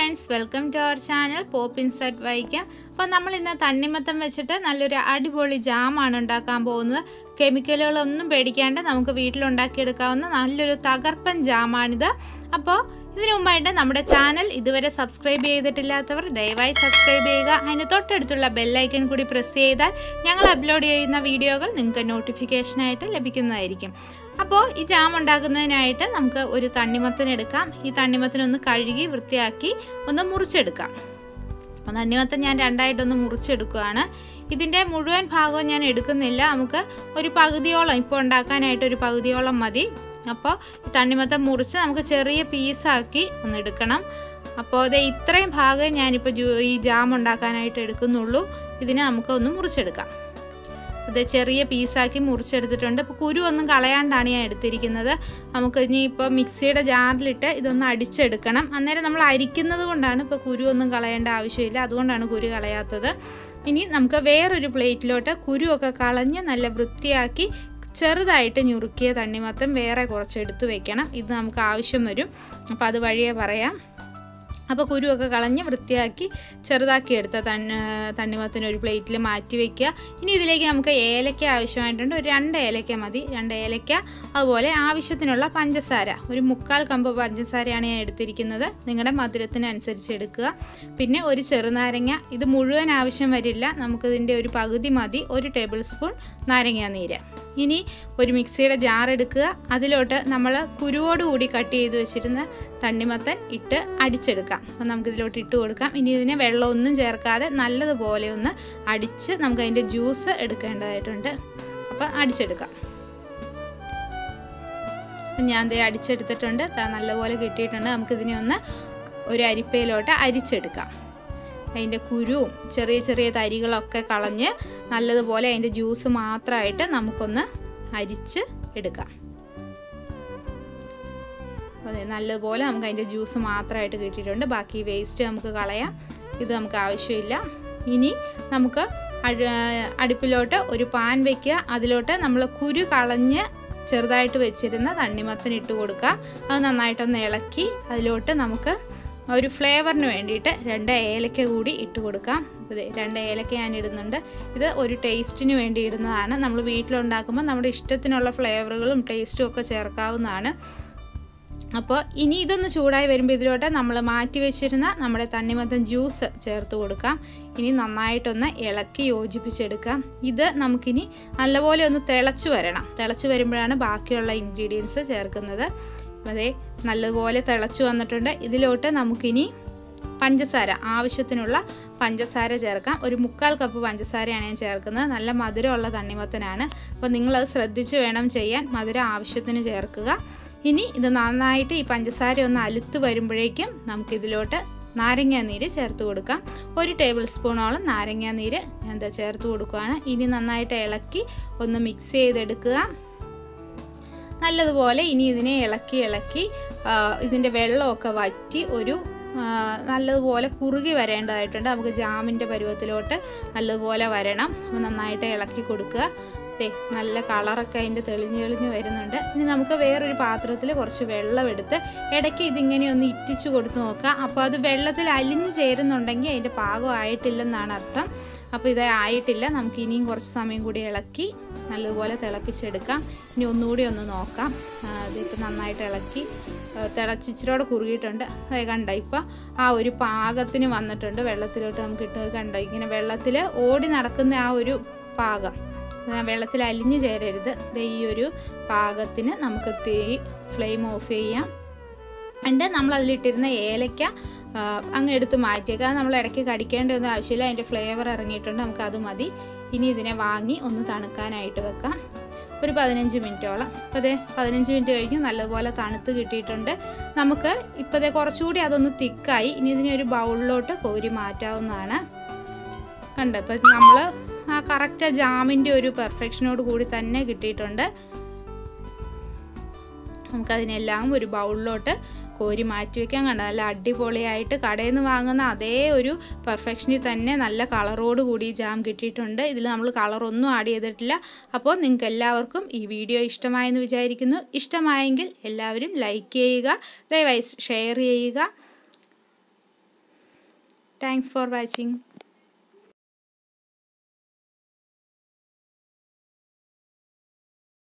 friends welcome to our channel Poppins at Vaikom അപ്പോൾ നമ്മൾ ഇന്ന് തണ്ണിമത്തം വെച്ചിട്ട് നല്ലൊരു അടിപൊളി ജാമാണ് ഉണ്ടാക്കാൻ പോകുന്നത് കെമിക്കലുകളൊന്നും പേടിക്കാണ്ട് നമുക്ക് വീട്ടിലുണ്ടാക്കിയെടുക്കാവുന്ന നല്ലൊരു തകർപ്പൻ ജാമാണിത് അപ്പോൾ ഇതിനു മുമ്പായിട്ട് നമ്മുടെ ചാനൽ ഇതുവരെ സബ്സ്ക്രൈബ് ചെയ്തിട്ടില്ലാത്തവർ ദയവായി സബ്സ്ക്രൈബ് ചെയ്യുക അതിന് തൊട്ടടുത്തുള്ള ബെല്ലൈക്കൺ കൂടി പ്രസ് ചെയ്താൽ ഞങ്ങൾ അപ്ലോഡ് ചെയ്യുന്ന വീഡിയോകൾ നിങ്ങൾക്ക് നോട്ടിഫിക്കേഷനായിട്ട് ലഭിക്കുന്നതായിരിക്കും അപ്പോൾ ഈ ജാം ഉണ്ടാക്കുന്നതിനായിട്ട് നമുക്ക് ഒരു തണ്ണിമത്തൻ എടുക്കാം ഈ തണ്ണിമത്തനൊന്ന് കഴുകി വൃത്തിയാക്കി ഒന്ന് മുറിച്ചെടുക്കാം അപ്പോൾ തണ്ണിമത്തൻ ഞാൻ രണ്ടായിട്ടൊന്ന് മുറിച്ചെടുക്കുകയാണ് ഇതിൻ്റെ മുഴുവൻ ഭാഗവും ഞാൻ എടുക്കുന്നില്ല നമുക്ക് ഒരു പകുതിയോളം ഇപ്പോൾ ഉണ്ടാക്കാനായിട്ട് ഒരു പകുതിയോളം മതി അപ്പോൾ ഈ തണ്ണിമത്തൻ മുറിച്ച് നമുക്ക് ചെറിയ പീസാക്കി ഒന്ന് എടുക്കണം അപ്പോൾ ഇത് ഇത്രയും ഭാഗം ഞാനിപ്പോൾ ജൂ ഈ ജാം ഉണ്ടാക്കാനായിട്ട് എടുക്കുന്നുള്ളൂ ഇതിനെ നമുക്ക് ഒന്ന് മുറിച്ചെടുക്കാം അത് ചെറിയ പീസാക്കി മുറിച്ചെടുത്തിട്ടുണ്ട് അപ്പോൾ കുരു ഒന്നും കളയാണ്ടാണ് ഞാൻ എടുത്തിരിക്കുന്നത് നമുക്ക് ഇനി ഇപ്പോൾ മിക്സിയുടെ ജാറിലിട്ട് ഇതൊന്ന് അടിച്ചെടുക്കണം അന്നേരം നമ്മൾ അരിക്കുന്നത് കൊണ്ടാണ് ഇപ്പോൾ കുരു ഒന്നും കളയേണ്ട ആവശ്യമില്ല അതുകൊണ്ടാണ് കുരു കളയാത്തത് ഇനി നമുക്ക് വേറൊരു പ്ലേറ്റിലോട്ട് കുരുവൊക്കെ കളഞ്ഞ് നല്ല വൃത്തിയാക്കി ചെറുതായിട്ട് ഞുറുക്കിയ തണ്ണിമത്തം വേറെ കുറച്ച് എടുത്തു വെക്കണം ഇത് നമുക്ക് ആവശ്യം വരും അപ്പോൾ അത് വഴിയേ പറയാം അപ്പോൾ കുരുവൊക്കെ കളഞ്ഞ് വൃത്തിയാക്കി ചെറുതാക്കി എടുത്ത തണ്ണ തണ്ണിമത്തിന് ഒരു പ്ലേറ്റിൽ മാറ്റി വയ്ക്കുക ഇനി ഇതിലേക്ക് നമുക്ക് ഏലക്ക ആവശ്യമായിട്ടുണ്ട് ഒരു രണ്ട് ഏലക്ക മതി രണ്ട് ഏലക്ക അതുപോലെ ആവശ്യത്തിനുള്ള പഞ്ചസാര ഒരു മുക്കാൽ കമ്പ് പഞ്ചസാരയാണ് ഞാൻ എടുത്തിരിക്കുന്നത് നിങ്ങളുടെ മധുരത്തിനനുസരിച്ച് എടുക്കുക പിന്നെ ഒരു ചെറുനാരങ്ങ ഇത് മുഴുവൻ ആവശ്യം വരില്ല നമുക്കിതിൻ്റെ ഒരു പകുതി മതി ഒരു ടേബിൾ സ്പൂൺ നാരങ്ങ നീര് ഇനി ഒരു മിക്സിയുടെ ജാർ എടുക്കുക അതിലോട്ട് നമ്മൾ കുരുവോടുകൂടി കട്ട് ചെയ്ത് വെച്ചിരുന്ന തണ്ണിമത്തൻ ഇട്ട് അടിച്ചെടുക്കാം അപ്പോൾ നമുക്കിതിലോട്ട് ഇട്ട് കൊടുക്കാം ഇനി ഇതിനെ വെള്ളമൊന്നും ചേർക്കാതെ നല്ലതുപോലെ ഒന്ന് അടിച്ച് നമുക്ക് അതിൻ്റെ ജ്യൂസ് എടുക്കേണ്ടതായിട്ടുണ്ട് അപ്പോൾ അടിച്ചെടുക്കാം അപ്പം ഞാൻ ദേ അടിച്ചെടുത്തിട്ടുണ്ട് നല്ലപോലെ കിട്ടിയിട്ടുണ്ട് നമുക്കിതിനെ ഒന്ന് ഒരു അരിപ്പയിലോട്ട് അരിച്ചെടുക്കാം അതിൻ്റെ കുരുവും ചെറിയ ചെറിയ തരികളൊക്കെ കളഞ്ഞ് നല്ലതുപോലെ അതിൻ്റെ ജ്യൂസ് മാത്രമായിട്ട് നമുക്കൊന്ന് അരിച്ച് എടുക്കാം അതെ നല്ലതുപോലെ നമുക്ക് അതിൻ്റെ ജ്യൂസ് മാത്രമായിട്ട് കിട്ടിയിട്ടുണ്ട് ബാക്കി വേസ്റ്റ് നമുക്ക് കളയാം ഇത് നമുക്ക് ആവശ്യമില്ല ഇനി നമുക്ക് അടുപ്പിലോട്ട് ഒരു പാൻ വയ്ക്കുക അതിലോട്ട് നമ്മൾ കുരു കളഞ്ഞ് ചെറുതായിട്ട് വെച്ചിരുന്ന തണ്ണിമത്തൻ ഇട്ട് കൊടുക്കുക അത് നന്നായിട്ടൊന്ന് ഇളക്കി അതിലോട്ട് നമുക്ക് ഒരു ഫ്ലേവറിന് വേണ്ടിയിട്ട് രണ്ട് ഏലക്ക കൂടി ഇട്ട് കൊടുക്കാം ഇത് രണ്ട് ഏലക്ക ഞാൻ ഇടുന്നുണ്ട് ഇത് ഒരു ടേസ്റ്റിന് വേണ്ടി ഇടുന്നതാണ് നമ്മൾ വീട്ടിലുണ്ടാക്കുമ്പോൾ നമ്മുടെ ഇഷ്ടത്തിനുള്ള ഫ്ലേവറുകളും ടേസ്റ്റും ഒക്കെ ചേർക്കാവുന്നതാണ് അപ്പോൾ ഇനി ഇതൊന്ന് ചൂടായി വരുമ്പോൾ ഇതിലോട്ട് നമ്മൾ മാറ്റി വെച്ചിരുന്ന നമ്മുടെ തണ്ണിമത്തൻ ജ്യൂസ് ചേർത്ത് കൊടുക്കാം ഇനി നന്നായിട്ടൊന്ന് ഇളക്കി യോജിപ്പിച്ചെടുക്കാം ഇത് നമുക്കിനി നല്ലപോലെ ഒന്ന് തിളച്ച് വരണം തിളച്ച് വരുമ്പോഴാണ് ബാക്കിയുള്ള ഇൻഗ്രീഡിയൻസ് ചേർക്കുന്നത് അതെ നല്ലതുപോലെ തിളച്ച് വന്നിട്ടുണ്ട് ഇതിലോട്ട് നമുക്കിനി പഞ്ചസാര ആവശ്യത്തിനുള്ള പഞ്ചസാര ചേർക്കാം ഒരു മുക്കാൽ കപ്പ് പഞ്ചസാരയാണ് ഞാൻ ചേർക്കുന്നത് നല്ല മധുരമുള്ള തണ്ണിമത്തനാണ് അപ്പോൾ നിങ്ങളത് ശ്രദ്ധിച്ച് വേണം ചെയ്യാൻ മധുരം ആവശ്യത്തിന് ചേർക്കുക ഇനി ഇത് നന്നായിട്ട് ഈ പഞ്ചസാര ഒന്ന് അലുത്ത് വരുമ്പോഴേക്കും നമുക്കിതിലോട്ട് നാരങ്ങാ നീര് ചേർത്ത് കൊടുക്കാം ഒരു ടേബിൾ സ്പൂണോളം നാരങ്ങാ നീര് ഞാൻ എന്താ ചേർത്ത് കൊടുക്കുകയാണ് ഇനി നന്നായിട്ട് ഇളക്കി ഒന്ന് മിക്സ് ചെയ്തെടുക്കുക നല്ലതുപോലെ ഇനി ഇതിനെ ഇളക്കി ഇളക്കി ഇതിൻ്റെ വെള്ളമൊക്കെ വറ്റി ഒരു നല്ലതുപോലെ കുറുകി വരേണ്ടതായിട്ടുണ്ട് നമുക്ക് ജാമിൻ്റെ പരുവത്തിലോട്ട് നല്ലതുപോലെ വരണം അപ്പോൾ നന്നായിട്ട് ഇളക്കി കൊടുക്കുക ദേ നല്ല കളറൊക്കെ അതിൻ്റെ തെളിഞ്ഞ് തെളിഞ്ഞ് വരുന്നുണ്ട് ഇനി നമുക്ക് വേറൊരു പാത്രത്തിൽ കുറച്ച് വെള്ളം എടുത്ത് ഇടയ്ക്ക് ഇതിങ്ങനെ ഒന്ന് ഇറ്റിച്ചു കൊടുത്ത് നോക്കുക അപ്പോൾ അത് വെള്ളത്തിൽ അലിഞ്ഞ് ചേരുന്നുണ്ടെങ്കിൽ അതിൻ്റെ പാകം ആയിട്ടില്ലെന്നാണ് അർത്ഥം അപ്പോൾ ഇത് ആയിട്ടില്ല നമുക്ക് ഇനിയും കുറച്ച് സമയം കൂടി ഇളക്കി നല്ലതുപോലെ തിളപ്പിച്ചെടുക്കാം ഇനി ഒന്നുകൂടി ഒന്ന് നോക്കാം ഇതിപ്പോൾ നന്നായിട്ട് ഇളക്കി തിളച്ചിച്ചിരോടെ കുറുകിയിട്ടുണ്ട് അത് കണ്ട ഇപ്പോൾ ആ ഒരു പാകത്തിന് വന്നിട്ടുണ്ട് വെള്ളത്തിലോട്ട് നമുക്ക് ഇട്ട് കണ്ടോ ഇങ്ങനെ വെള്ളത്തിൽ ഓടി നടക്കുന്ന ആ ഒരു പാകം വെള്ളത്തിൽ അലിഞ്ഞു ചേരരുത് ഈ ഒരു പാകത്തിന് നമുക്ക് തീ ഫ്ലെയിം ഓഫ് ചെയ്യാം ഉണ്ട് നമ്മൾ അതിലിട്ടിരുന്ന ഏലക്ക അങ്ങ് എടുത്ത് മാറ്റിയേക്കുക നമ്മൾ ഇടയ്ക്ക് കടിക്കേണ്ട ഒന്നും ആവശ്യമില്ല അതിൻ്റെ ഫ്ലേവർ ഇറങ്ങിയിട്ടുണ്ട് നമുക്ക് അത് മതി ഇനി ഇതിനെ വാങ്ങി ഒന്ന് തണുക്കാനായിട്ട് വെക്കാം ഒരു പതിനഞ്ച് മിനിറ്റോളം അപ്പോൾ അതേ പതിനഞ്ച് മിനിറ്റ് കഴിഞ്ഞ് നല്ലതുപോലെ തണുത്ത് കിട്ടിയിട്ടുണ്ട് നമുക്ക് ഇപ്പോഴത്തെ കുറച്ചുകൂടി അതൊന്ന് തിക്കായി ഇനി ഇതിനെ ഒരു ബൗളിലോട്ട് കോരി മാറ്റാവുന്നതാണ് കണ്ടോ ഇപ്പം നമ്മൾ ആ കറക്റ്റ് ജാമിൻ്റെ ഒരു പെർഫെക്ഷനോട് കൂടി തന്നെ കിട്ടിയിട്ടുണ്ട് നമുക്കതിനെല്ലാം ഒരു ബൗളിലോട്ട് കോരി മാറ്റി വയ്ക്കാൻ കണ്ട നല്ല അടിപൊളിയായിട്ട് കടയിൽ നിന്ന് വാങ്ങുന്ന അതേ ഒരു പെർഫെക്ഷനിൽ തന്നെ നല്ല കളറോട് കൂടി ജാം കിട്ടിയിട്ടുണ്ട് ഇതിൽ നമ്മൾ കളറൊന്നും ആഡ് ചെയ്തിട്ടില്ല അപ്പോൾ നിങ്ങൾക്ക് എല്ലാവർക്കും ഈ വീഡിയോ ഇഷ്ടമായെന്ന് വിചാരിക്കുന്നു ഇഷ്ടമായെങ്കിൽ എല്ലാവരും ലൈക്ക് ചെയ്യുക ദയവായി ഷെയർ ചെയ്യുക താങ്ക്സ് ഫോർ വാച്ചിങ്